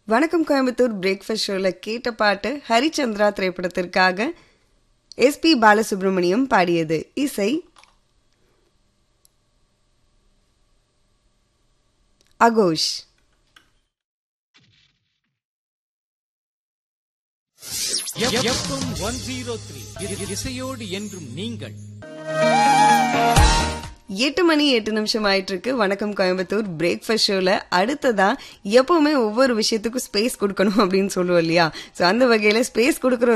வணக்கம் கோயம்புத்தூர் பிரேக்ஃபாஸ்ட் ஷோவில் கேட்ட பாட்டு ஹரிச்சந்திரா திரைப்படத்திற்காக எஸ்பி பாலசுப்ரமணியம் பாடியது இசை அகோஷ் எஃப்எம் ஒன் ஜீரோ த்ரீ இசையோடு என்றும் நீங்கள் எட்டு மணி எட்டு நிமிஷம் ஆயிட்டு இருக்கு வணக்கம் கோயம்புத்தூர் பிரேக்ஃபாஸ்ட் ஷோவில் அடுத்ததா எப்பவுமே ஒவ்வொரு விஷயத்துக்கும் ஸ்பேஸ் கொடுக்கணும் அப்படின்னு சொல்லுவோம் இல்லையா ஸோ அந்த வகையில் ஸ்பேஸ் கொடுக்குற